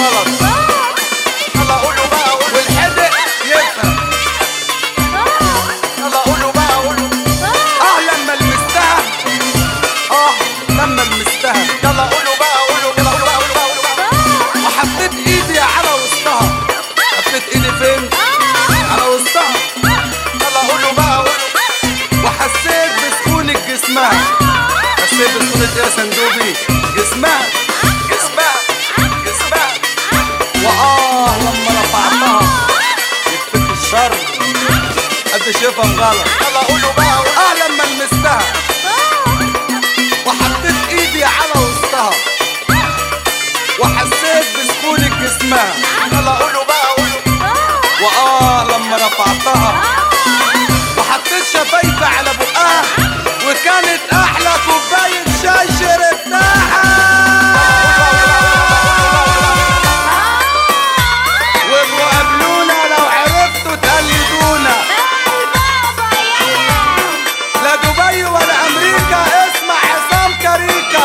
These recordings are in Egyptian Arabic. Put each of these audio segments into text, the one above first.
غلط يلا قولوا بقى قولوا والحدق يفهم يلا قولوا بقى قولوا اه لما لمستها اه لما لمستها يلا قولوا بقى قولوا يلا قولوا بقى قولوا بقى قولوا بقى وحطيت ايدي على وسطها حطيت ايدي فين على وسطها يلا قولوا بقى قولوا وحسيت بسخونة جسمها حسيت بسخونة ايه يا صندوقي جسمها جسمها جسمها واه لما رفعتها يكفيك الشر قد شايفها غلط يلا قولوا بقى اه لما لمستها وحطيت ايدي على وسطها وحسيت بسخونة جسمها يلا قولوا بقى قولوا واه لما رفعتها وحطيت شفايفي على بقها وكانت احلى كوبايه شاي شربتها وابقوا قابلونا لو عرفتوا تقلدونا لا دبي ولا امريكا اسمع عصام كاريكا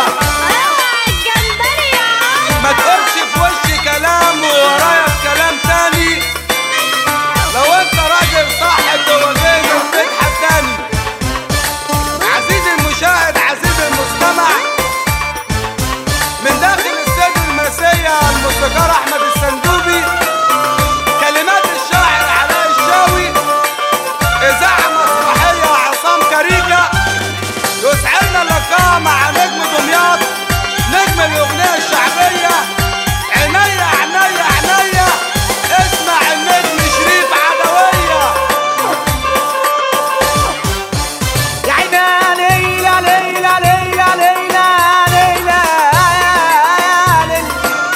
ما تقولش في وشي كلام وورايا كلام تاني لو انت راجل صاحب وغير بتضحك تاني عزيزي المشاهد عزيزي المستمع من داخل السجن المسية الموسيقار احمد السندوبي كلمات الشاعر علاء الشاوي اذاعة مسرحية عصام كاريكا يسعدنا اللقاء مع نجم دمياط نجم الاغنية الشعبية عينيا عينيا عينيا اسمع النجم شريف عدوية يا عينا ليلى ليلى ليلى ليلى ليلى ليلى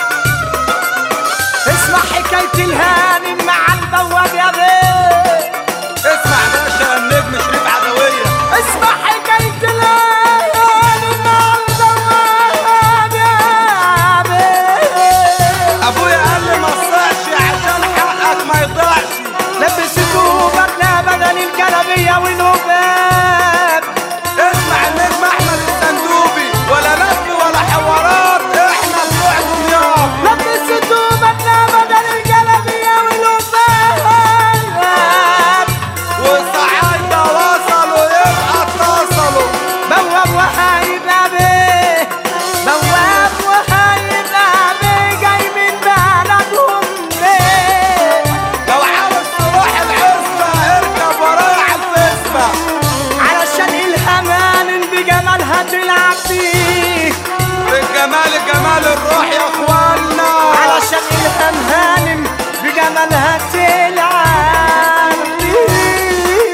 اسمع حكاية الهانم مع البواب يا بيه اسمع باشا النجم شريف عدوية اسمع حكاية الهانم مع البواب يا بيه ابويا قال لي ما تصيعش عشان حقك ما يضيعش لبسته بدلة بدل الجلابية والهباب اسمع النجم احمد السندوبي ولا لف ولا حوارات احنا بتوع دمياط لبسته بدلة بدل الجلابية والهباب والصعايدة وصلوا يبقى اتصلوا بواب وهيبقى بيه بواب وهيبقى بيه جاي من بلدهم ليه لو عاوز تروح العزبة اركب ورايا على الفسبة علشان الهمان بجمالها تلعب بيه الجمال جمال الروح يا اخوانا علشان الهام هانم بجمالها تلعب بيه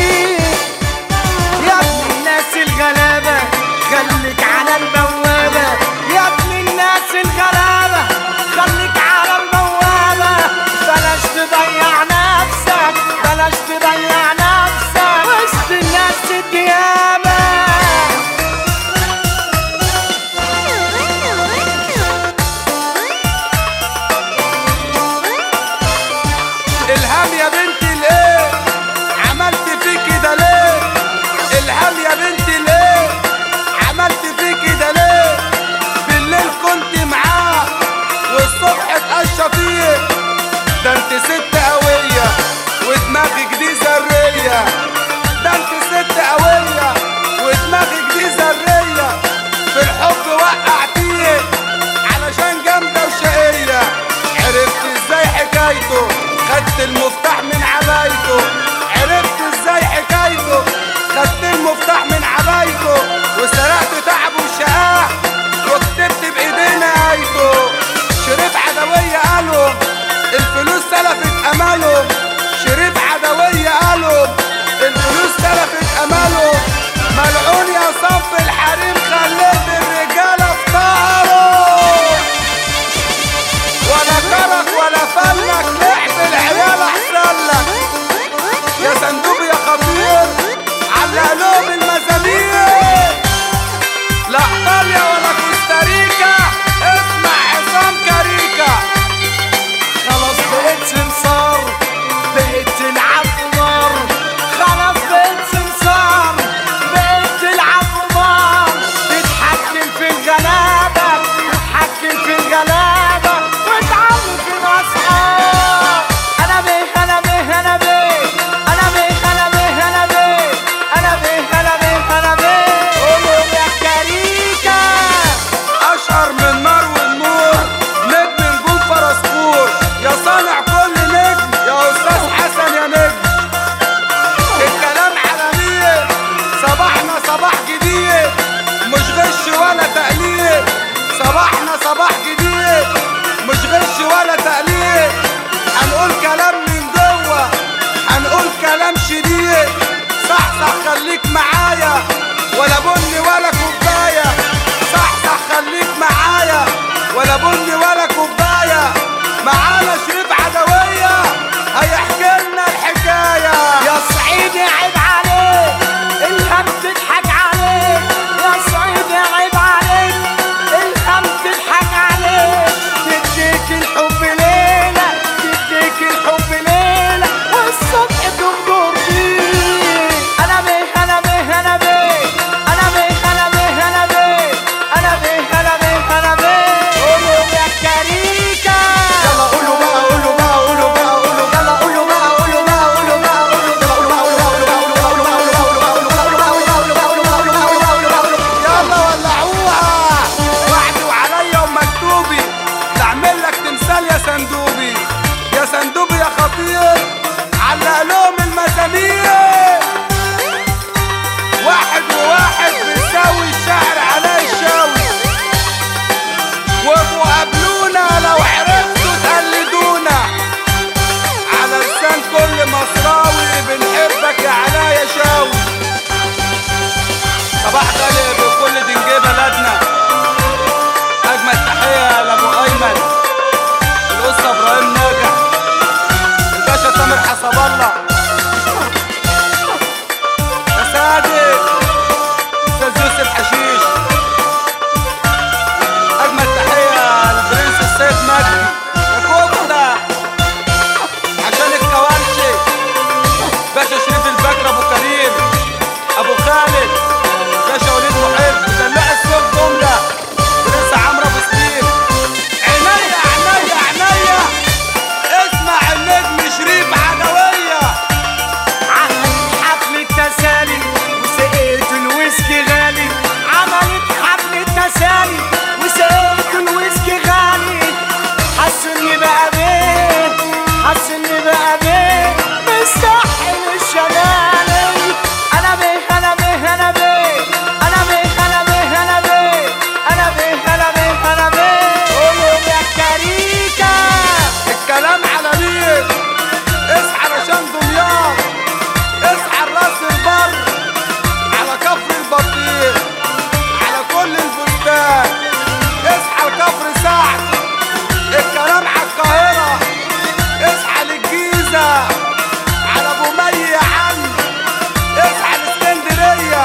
يا ابن الناس الغلابة خليك على البوابة يا ابن الناس الغلابة خليك على البوابة بلاش تضيع نفسك بلاش تضيع نفسك وسط الناس الديابة الهام يا بنتي ليه عملت فيك كده ليه الهام يا بنتي ليه عملت فيك كده ليه بالليل كنت معاه والصبح اتقشى فيه ده انت ست قوية ودماغك دي ذرية ده انت ست قوية ودماغك دي ذرية في الحب وقعتيه علشان جامدة وشقية عرفت ازاي حكايته خدت المفتاح من عبايته عرفت ازاي حكايته خدت المفتاح من عبايته وسرقت تعبه وشقاه وكتبت بايدينا ايته شريف عدوية قالوا الفلوس سلفت اماله شريف عدوية قالوا الفلوس سلفت اماله ملعون يا صف الحريم خليت الرجالة في طهره ولا كرك ولا فلك لعب العيال احسن لك صباح جديد مش غش ولا تقليد هنقول كلام من جوه هنقول كلام شديد صح صح خليك معايا ولا بني ولا كوبايه صح صح خليك معايا ولا بني ولا كوبايه معانا شريف عدويه هيحكي لنا الحكايه يا صعيدي عيب عليك الهم تضحك عليك يا صعيدي عيب عليك الهم تضحك عليك تديك الحب ليلة تديك الحب ليلة والصبح تغدر فيه أنا بيه أنا بيه أنا بيه أنا بيه أنا بيه أنا بيه أنا بيه أنا بيه أنا بيه قولوا يا كاريكا يلا قولوا بقى قولوا بقى قولوا بقى قولوا بقى يلا قولوا بقى قولوا بقى قولوا بقى قولوا بقى يلا ولعوها وعدي وعليا ومكتوبي تعمل لك تمثال يا صندوبي يا صندوبي يا خطير علق لهم المسامير واحد وواحد بيساوي الشعر على الشاوي وابقوا قابلونا لو عرفتوا تقلدونا على لسان كل مصراوي بنحبك يا علاء شاوي صباح غالي بكل دنجي بلدنا اجمل تحيه لابو ايمن القصه ابراهيم ناجح الباشا تامر حسب الله يا صادق استاذ يوسف حشيش اجمل تحيه للبرنس السيد مجدي يا كفته عشان الكوالشي باشا شريف البكر ابو كريم ابو خالد باشا وليد محب دلع السوق جمله برنس عمرو ابو سليم عينيا عينيا عينيا اسمع النجم شريف عدويه عملت حفلة تسالي وسقيت الويسكي غالي عملت حفلة تسالي وسقيت الويسكي غالي حسوا اني بقى بيه حسوا اني بقى بيه مستحيل الشمالي انا بيه انا بيه انا بيه انا بيه انا بيه انا بيه انا بيه انا بيه انا بيه قولوا يا كاريكا الكلام على مين اصحى علشان دمياط اصحى راس البر على كفر البطيخ على كل البستان اصحى لكفر سعد الكلام على القاهرة اصحى للجيزة على ابو مي يا عم اصحى لاسكندرية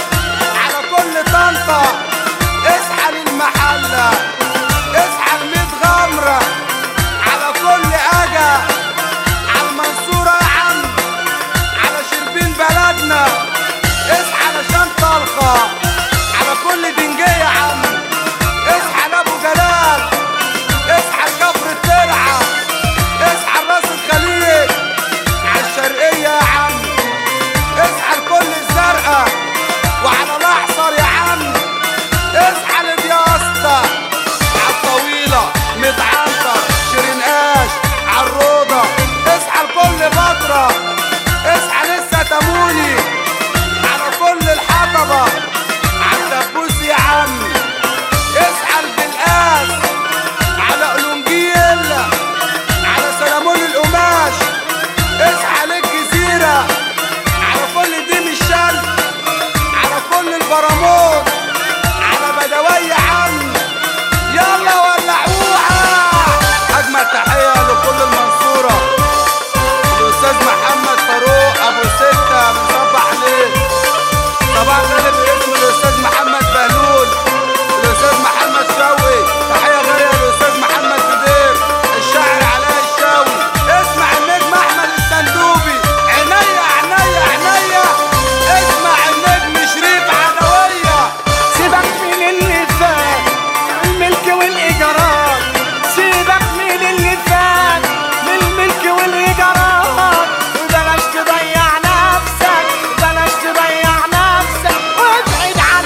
على كل طنطا اصحى للمحلة اصحى لميت غمرة على كل اجا على المنصورة يا عم على شربين بلدنا اصحى علشان طلقة على كل دنجية يا عم اصحى لابو جلال اصحى لكفر الترعة اصحى لراس الخليج على الشرقية يا عم اصحى لكل الزرقاء وعلى الاحصر يا عم اصحى لدياستا عالطويلة متعنطر شيرين قاش عالروضة اصحى لكل فترة اصحى لسه تموني على كل الحطبة عالدبوس يا عم اصحى لبلقاس على قلونجيل على سلمون القماش اصحى للجزيرة على كل ديم الشمس على كل البرامون على بدوي يا عم يلا ولعوها اجمل تحيه لكل المنصوره الاستاذ محمد فاروق ابو سته بنصبح عليه صباح الخير باسم الاستاذ محمد بهلول الاستاذ محمد شوقي تحيه غاليه للاستاذ محمد بدير الشاعر علاء الشاوي اسمع النجم احمد الصندوبي عينيا عينيا عينيا اسمع النجم شريف عدويه سيبك من اللي فات الملك والايجارات سيبك من اللي فات من الملك والايجارات وبلاش تضيع نفسك بلاش تضيع نفسك وابعد عن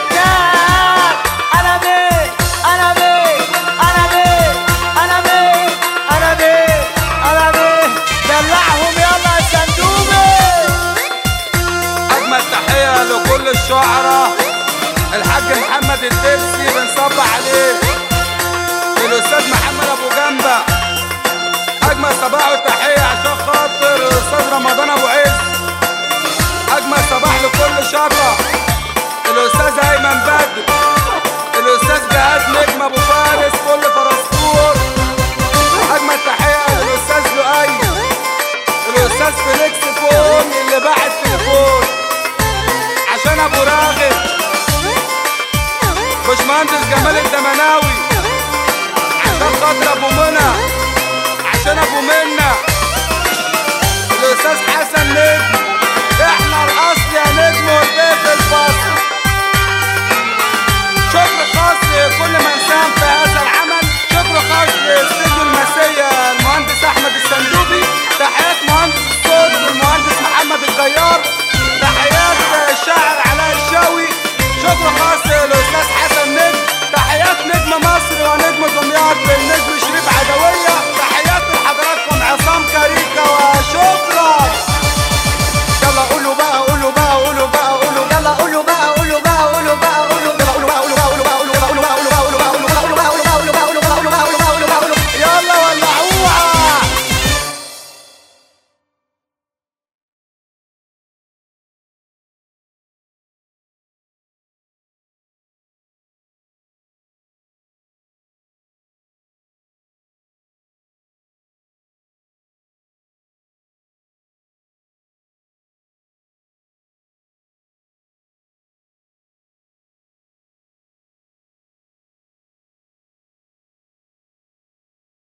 الستات انا بيه انا بيه انا بيه انا بيه انا بيه انا بيه دلعهم يلا يا صندوقي اجمل تحيه لكل الشعراء الحاج محمد الدبسي بنصب عليه الاستاذ محمد ابو جنبه اجمل صباح وتحيه عشان خاطر الاستاذ رمضان ابو عز اجمل صباح لكل شطه الاستاذ ايمن بدر الاستاذ جهاد نجم ابو فارس كل فرسكور اجمل تحيه للاستاذ لؤي الاستاذ فيليكس فون اللي باع التليفون عشان ابو راغب باشمهندس جمال الدمناوي عشان خاطر ابو منى عشان ابو منى الاستاذ حسن نجم